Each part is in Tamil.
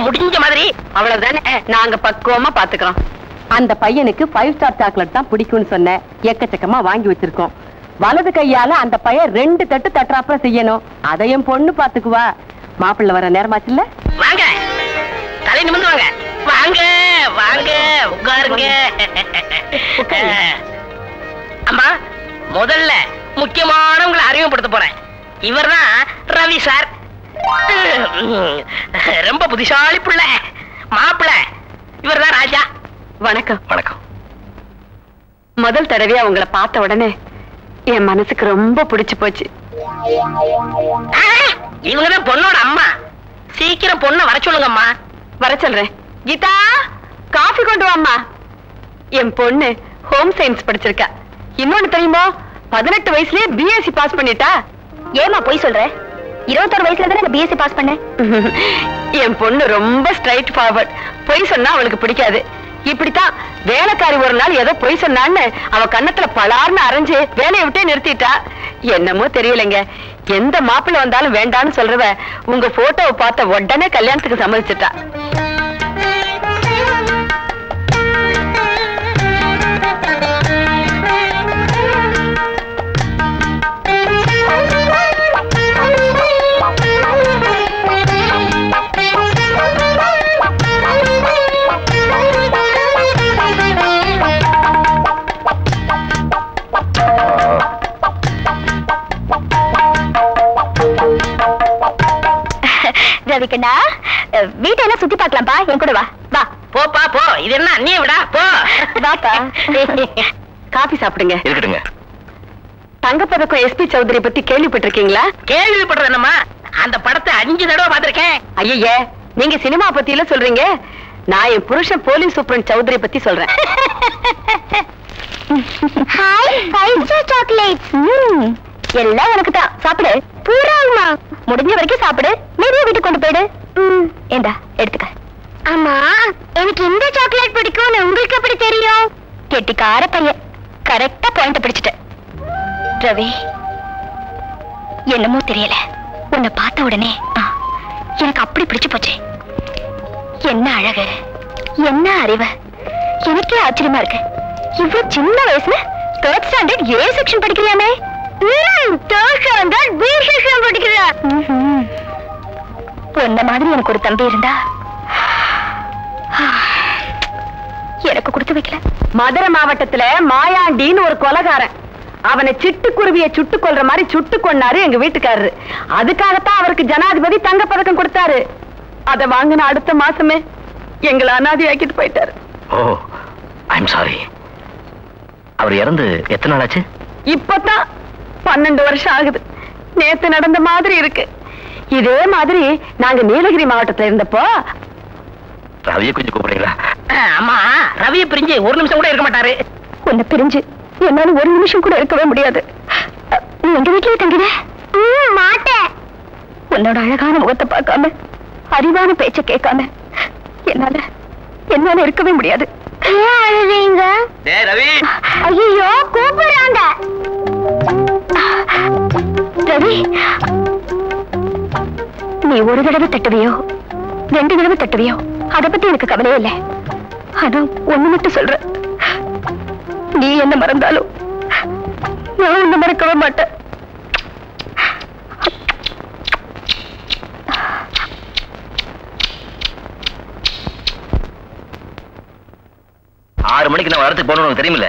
முடிஞ்ச மாதிரி அவ்வளவுதானே நாங்க பக்குவமா பாத்துக்கிறோம் அந்த பையனுக்கு ஃபைவ் ஸ்டார் சாக்லேட் தான் பிடிக்கும்னு சொன்னேன் எக்கச்சக்கமா வாங்கி வச்சிருக்கோம் வலது கையால அந்த பையன் ரெண்டு தட்டு தட்டுறாப்புல செய்யணும் அதையும் பொண்ணு பாத்துக்குவா மாப்பிள்ளை வர நேரமாச்சுல்ல வாங்க தலை நிமிர்ந்து வாங்க வாங்க வாங்க உட்காருங்க அம்மா முதல்ல முக்கியமானவங்களை அறிமுகப்படுத்த போறேன் இவர்தான் ரவி சார் ரொம்ப புத்திசாலி புள்ள மாப்பிள்ள இவர்தான் ராஜா வணக்கம் வணக்கம் முதல் தடவையா உங்களை பார்த்த உடனே என் மனசுக்கு ரொம்ப பிடிச்சு போச்சு இவங்கதான் பொண்ணோட அம்மா சீக்கிரம் பொண்ணை வர சொல்லுங்கம்மா வர சொல்றேன் கீதா காஃபி கொண்டு வாம்மா என் பொண்ணு ஹோம் சயின்ஸ் படிச்சிருக்கா இன்னொன்னு தெரியுமா பதினெட்டு வயசுலயே பிஎஸ்சி பாஸ் பண்ணிட்டா ஏமா போய் சொல்ற இருபத்தொரு வயசுல தானே பிஎஸ்சி பாஸ் பண்ணேன் என் பொண்ணு ரொம்ப ஸ்ட்ரைட் ஃபார்வர்ட் பொய் சொன்னா அவளுக்கு பிடிக்காது இப்படித்தான் வேலைக்காரி ஒரு நாள் ஏதோ பொய் சொன்னான்னு அவ கன்னத்துல பலார்னு அரைஞ்சு வேலையை விட்டே நிறுத்திட்டா என்னமோ தெரியலைங்க எந்த மாப்பிள்ளை வந்தாலும் வேண்டான்னு சொல்றவ உங்க போட்டோவை பார்த்த உடனே கல்யாணத்துக்கு சம்மதிச்சிட்டா ரவிக்கண்ணா வீட்டெல்லாம் சுத்தி பார்க்கலாம்ப்பா என் கூட வா வா போப்பா போ இது என்ன அண்ணிய விடா போ வாப்பா காபி சாப்பிடுங்க இருக்கட்டுங்க தங்கப்பதக்கம் எஸ்பி சௌத்ரி பத்தி கேள்விப்பட்டிருக்கீங்களா கேள்விப்படுறது என்னம்மா அந்த படத்தை அஞ்சு தடவை பார்த்திருக்கேன் ஐயே நீங்க சினிமா பத்தியில சொல்றீங்க நான் என் புருஷன் போலீஸ் சூப்பரண்ட் சௌத்ரி பத்தி சொல்றேன் ஹாய் ஃபைவ் ஸ்டார் சாக்லேட் எல்லாம் உனக்கு தான் சாப்பிடு பூராமா முடிஞ்ச வரைக்கும் சாப்பிடு நிறைய வீட்டுக்கு கொண்டு போயிடு ம், இந்தா எடுத்துக்க ஆமா எனக்கு இந்த சாக்லேட் பிடிக்கும்னு உங்களுக்கு எப்படி தெரியும் கெட்டிக்கார பையன் கரெக்டா பாயிண்ட் பிடிச்சிட்ட ரவி என்னமோ தெரியல உன்னை பார்த்த உடனே ஆ, எனக்கு அப்படி பிடிச்சு போச்சு என்ன அழகு என்ன அறிவு எனக்கே ஆச்சரியமா இருக்கு இவ்வளவு சின்ன வயசுல தேர்ட் ஸ்டாண்டர்ட் ஏ செக்ஷன் படிக்கிறியாமே தேர்ட் ஸ்டாண்டர்ட் பி செக்ஷன் படிக்கிறியா உன்ன மாதிரி எனக்கு ஒரு தம்பி இருந்தா எனக்கு கொடுத்து வைக்கல மதுரை மாவட்டத்துல மாயாண்டின்னு ஒரு கொலகாரன் அவனை சிட்டுக்குருவிய சுட்டு கொல்ற மாதிரி சுட்டு கொன்னாரு எங்க வீட்டுக்காரரு அதுக்காகத்தான் அவருக்கு ஜனாதிபதி தங்க பதக்கம் கொடுத்தாரு அத வாங்கின அடுத்த மாசமே எங்களை அனாதையாக்கிட்டு போயிட்டாரு ஓ ஐம் சாரி அவர் இறந்து எத்தனை நாள் ஆச்சு இப்பதான் பன்னெண்டு வருஷம் ஆகுது நேத்து நடந்த மாதிரி இருக்கு இதே மாதிரி நாங்க நீலகிரி மாவட்டத்துல இருந்தப்போ ரவியை கொஞ்சம் கூப்பிடுறீங்களா அம்மா ரவியை பிரிஞ்சு ஒரு நிமிஷம் கூட இருக்க மாட்டாரு உன்னை பிரிஞ்சு என்னால ஒரு நிமிஷம் கூட இருக்கவே முடியாது நீ எங்க வீட்லயே தங்கின மாட்டேன் உன்னோட அழகான முகத்தை பார்க்காம அறிவான பேச்ச கேட்காம என்னால என்னால இருக்கவே முடியாது ஏன் அழுறீங்க டேய் ரவி ஐயோ கூப்பிடுறாங்க ரவி நீ ஒரு தடவை தட்டுவியோ ரெண்டு தடவை தட்டுவியோ அத பத்தி எனக்கு கவலையே இல்லை ஆனா ஒண்ணு மட்டும் சொல்ற நீ என்ன மறந்தாலும் நான் உன்னை மறக்கவே மாட்டேன் ஆறு மணிக்கு நான் வரத்துக்கு போகணும் உனக்கு தெரியுமில்ல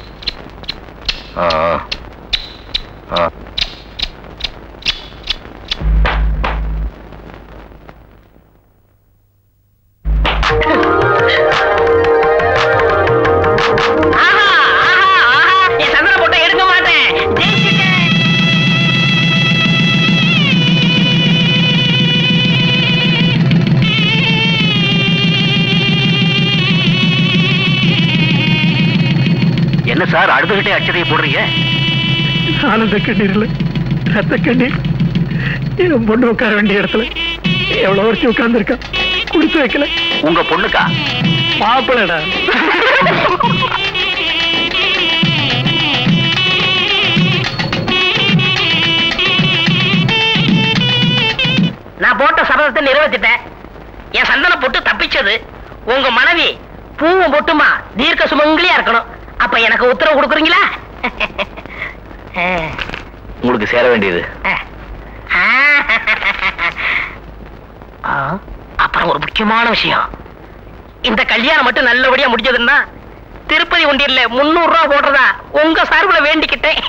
ஆ ஆ. ஆ ஆஹா ஆஹா ஆஹா என் சந்தன போட்டை எடுக்க மாட்டேன் ஜெயிச்சிட்டேன் என்ன சார் அடுத்துக்கிட்டே அச்சதையை போடுறீங்க ஆனந்த கண்ணீர்ல ரத்த கண்ணீர் என் பொண்ணு உட்கார வேண்டிய இடத்துல எவ்வளவு வருஷம் உட்கார்ந்துருக்கா குடிச்சு வைக்கல உங்க பொண்ணுக்கா மாப்பிளடா நான் போட்ட சபதத்தை நிறைவேற்றிட்டேன் என் சந்தன போட்டு தப்பிச்சது உங்க மனைவி பூவும் பொட்டுமா தீர்க்க சுமங்கலியா இருக்கணும் அப்ப எனக்கு உத்தரவு கொடுக்குறீங்களா உங்களுக்கு சேர வேண்டியது ஆ, அப்புறம் ஒரு முக்கியமான விஷயம் இந்த கல்யாணம் மட்டும் நல்லபடியா முடிஞ்சதுன்னா திருப்பதி ஒண்டியர்ல முன்னூறு ரூபா போடுறதா உங்க சார்புல வேண்டிக்கிட்டேன்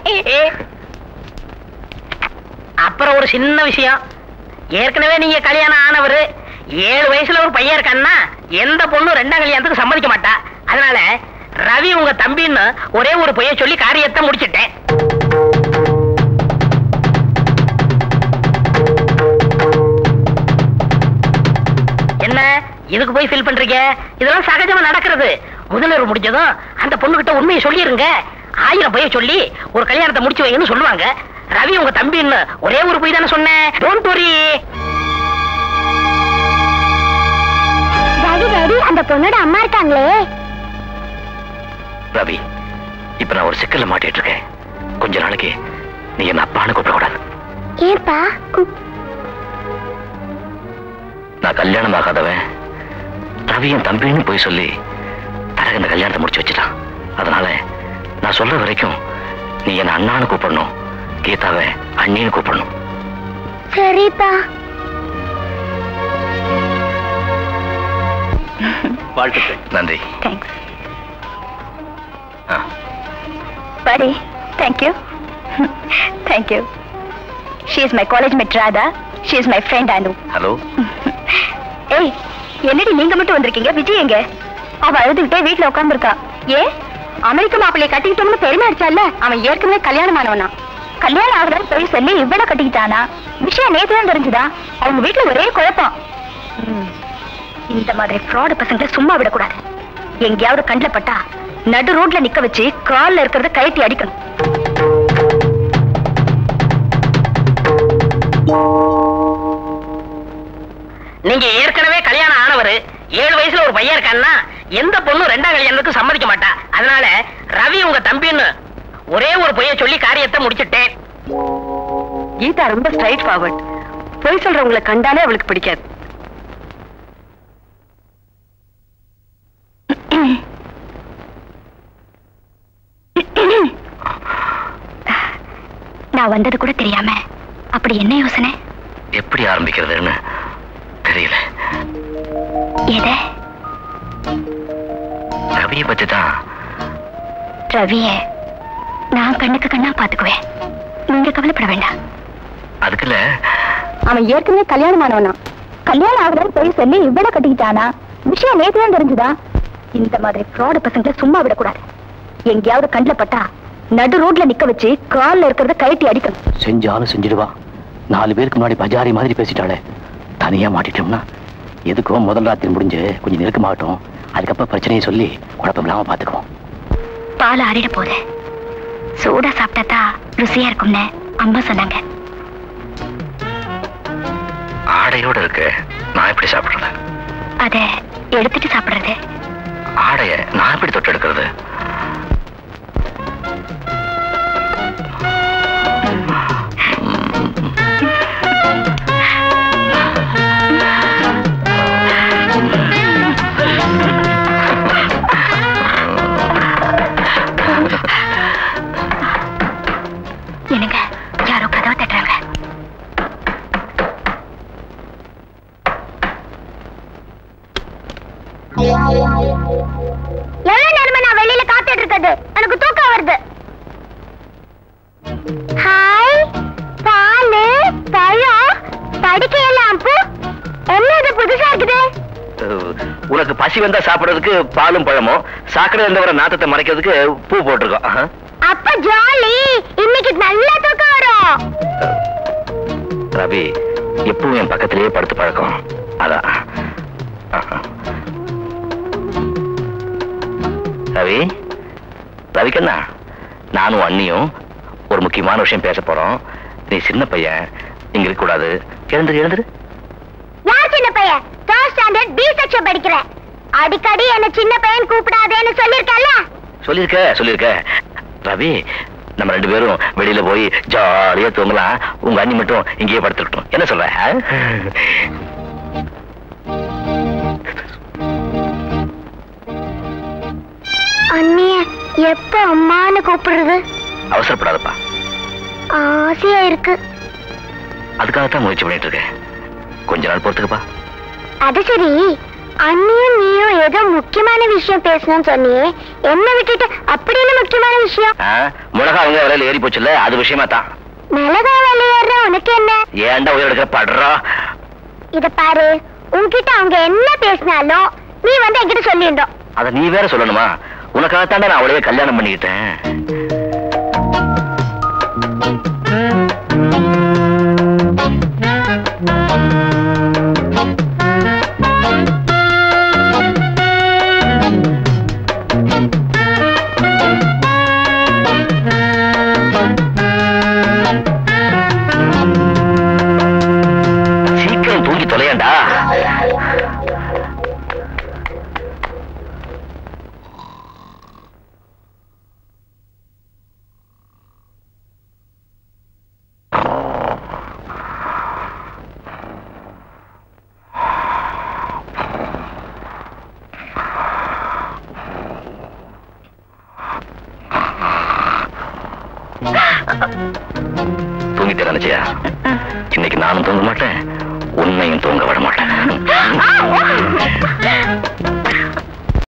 அப்புறம் ஒரு சின்ன விஷயம் ஏற்கனவே நீங்க கல்யாணம் ஆனவரு ஏழு வயசுல ஒரு பையன் இருக்கான்னா எந்த பொண்ணும் ரெண்டாம் கல்யாணத்துக்கு சம்மதிக்க மாட்டா அதனால ரவி உங்க தம்பின்னு ஒரே ஒரு பொய்ய சொல்லி காரியத்தை முடிச்சிட்டேன் என்ன இதுக்கு போய் ஃபீல் பண்றீங்க இதெல்லாம் சகஜமா நடக்கிறது முதல்வர் முடிஞ்சதும் அந்த பொண்ணுகிட்ட உண்மையை சொல்லிருங்க ஆயிரம் பொய்ய சொல்லி ஒரு கல்யாணத்தை முடிச்சு வைங்கன்னு சொல்லுவாங்க ரவி உங்க தம்பின்னு ஒரே ஒரு பொய் தானே சொன்னேன் டோன்ட் வரி டாடி டாடி அந்த பொண்ணோட அம்மா இருக்காங்களே ரவி இப்ப நான் ஒரு சிக்கல்ல மாட்டிட்டு இருக்கேன் கொஞ்ச நாளைக்கு நீ என்ன அப்பான்னு கூப்பிடக்கூடாது ஏன்பா நான் கல்யாணம் ஆகாதவன் ரவியும் தம்பின்னு போய் சொல்லி தரகு இந்த கல்யாணத்தை முடிச்சு வச்சுட்டான் அதனால நான் சொல்ற வரைக்கும் நீ என்ன அண்ணான்னு கூப்பிடணும் கீதாவை அண்ணின்னு கூப்பிடணும் சரிப்பா வாழ்த்துக்கள் நன்றி தேங்க்ஸ் ஆ, Buddy, thank you. thank you. She is my college mate Radha. She is my friend Anu. Hello ஏய் என்னடி நீங்க மட்டும் வந்திருக்கீங்க விஜய் எங்க அவ அழுதுகிட்டே வீட்ல உட்கார்ந்திருக்கா ஏ அமெரிக்க மாப்பிள்ளைய கட்டிக்கிட்டோம்னு பெருமை அடிச்சால அவன் ஏற்கனவே கல்யாணம் ஆனவனா கல்யாணம் ஆகுறன்னு சொல்லி சொல்லி இவ்வளவு கட்டிக்கிட்டானா விஷயம் நேத்து தான் தெரிஞ்சுதா அவங்க வீட்ல ஒரே குழப்பம் ம், இந்த மாதிரி ஃப்ராடு பசங்களை சும்மா விடக்கூடாது எங்கேயாவது கண்ணில் பட்டா நடு ரோட்ல நிக்க வச்சு கால்ல இருக்கிறத கழட்டி அடிக்கணும் நீங்க ஏற்கனவே கல்யாணம் ஆனவரு ஏழு வயசுல ஒரு பையன் இருக்கான்னா எந்த பொண்ணும் ரெண்டாம் கல்யாணத்துக்கு சம்மதிக்க மாட்டா அதனால ரவி உங்க தம்பின்னு ஒரே ஒரு பொய்ய சொல்லி காரியத்தை முடிச்சிட்டேன் கீதா ரொம்ப ஸ்ட்ரைட் ஃபார்வர்ட் பொய் சொல்றவங்களை கண்டாலே அவளுக்கு பிடிக்காது நான் வந்தது கூட தெரியாம அப்படி என்ன யோசனை எப்படி ஆரம்பிக்கிறதுன்னு தெரியல எதை ரவியை பத்தி தான் ரவிய நான் கண்ணுக்கு கண்ணா பாத்துக்குவேன் நீங்க கவலைப்பட வேண்டாம் அதுக்குள்ள அவன் ஏற்கனவே கல்யாணம் ஆனவனா கல்யாணம் ஆகுறன்னு போய் சொல்லி இவ்வளவு கட்டிக்கிட்டானா விஷயம் நேத்து தான் தெரிஞ்சுதா இந்த மாதிரி ஃப்ராடு பசங்களை சும்மா விடக்கூடாது எங்கேயாவது கண்ணில் பட்டா நடு ரோட்ல நிக்க வச்சு கால்ல இருக்கிறத கழட்டி அடிக்கணும் செஞ்சாலும் செஞ்சிடுவா நாலு பேருக்கு முன்னாடி பஜாரி மாதிரி பேசிட்டாளே தனியா மாட்டிட்டோம்னா எதுக்கும் முதல் ராத்திரி முடிஞ்சு கொஞ்சம் நெருக்கமாகட்டும் அதுக்கப்புறம் பிரச்சனையை சொல்லி குழப்பம் இல்லாம பாத்துக்குவோம் பால் ஆறிட போகுது சூடா சாப்பிட்டா தான் ருசியா இருக்கும்னு அம்மா சொன்னாங்க ஆடையோட இருக்கு நான் எப்படி சாப்பிடுறது அத எடுத்துட்டு சாப்பிடுறது ஆடைய நான் எப்படி தொட்டு எடுக்கிறது என்னங்க யாரோ கதவை தட்டுறாங்க எவ்வளவு நேரமா நான் வெளியில காத்துட்டு இருக்கிறது எனக்கு தூக்கம் வருது ஹாய் பாலு பழம் படிக்கையெல்லாம் அப்பு என்ன இது புதுசா இருக்குது அஹ், உனக்கு பசி வந்தா சாப்பிடுறதுக்கு பாலும் பழமும் சாக்கடை இருந்தவரை நாத்தத்தை மறைக்கிறதுக்கு பூ போட்டிருக்கோம் ஆஹா. அப்ப ஜாலி இன்னைக்கு நல்லா தூக்கம் வரும் ரவி எப்பவும் என் பக்கத்திலேயே படுத்து பழக்கம் அதான் ஆஹா. ரவி ரவிக்கண்ணா நானும் அண்ணியும் ஒரு முக்கியமான விஷயம் பேச போறோம் நீ சின்ன பையன் இங்க இருக்க கூடாது எழுந்துரு எழுந்துரு யார் சின்ன பையன் தேர்ட் ஸ்டாண்டர்ட் பி செக்ஷன் படிக்கிறேன் அடிக்கடி என்ன சின்ன பையன் கூப்பிடாதேன்னு சொல்லிருக்கல சொல்லிருக்க சொல்லிருக்க ரவி நம்ம ரெண்டு பேரும் வெளியில போய் ஜாலியா தூங்கலாம் உங்க அண்ணி மட்டும் இங்கேயே படுத்துக்கிட்டோம் என்ன சொல்ற ஆ? அண்ணிய எப்ப அம்மான்னு கூப்பிடுறது அவசரப்படாதப்பா ஆசையா இருக்கு அதுக்காகத்தான் முயற்சி பண்ணிட்டு இருக்கேன் கொஞ்ச நாள் பொறுத்துக்குப்பா அது சரி அண்ணியும் நீயும் ஏதோ முக்கியமான விஷயம் பேசணும்னு சொன்னியே என்ன விட்டுட்டு அப்படி என்ன முக்கியமான விஷயம் ஆ, மிளகா அவங்க விலையில ஏறி போச்சுல்ல அது விஷயமா தான் மிளகா விளையாடுற உனக்கு என்ன ஏன்டா உயிர் எடுக்கிற படுறா இத பாரு உன்கிட்ட அவங்க என்ன பேசினாலும் நீ வந்து என்கிட்ட சொல்லிடணும் அத நீ வேற சொல்லணுமா உனக்காகத்தாண்டா நான் அவளையே கல்யாணம் பண்ணிக்கிட்டேன் சீக்கிரம் தூங்கி தொலையண்டா தூங்கிட்டே நினைச்சியா இன்னைக்கு நானும் தூங்க மாட்டேன் உன்னையும் தூங்க விட மாட்டேன்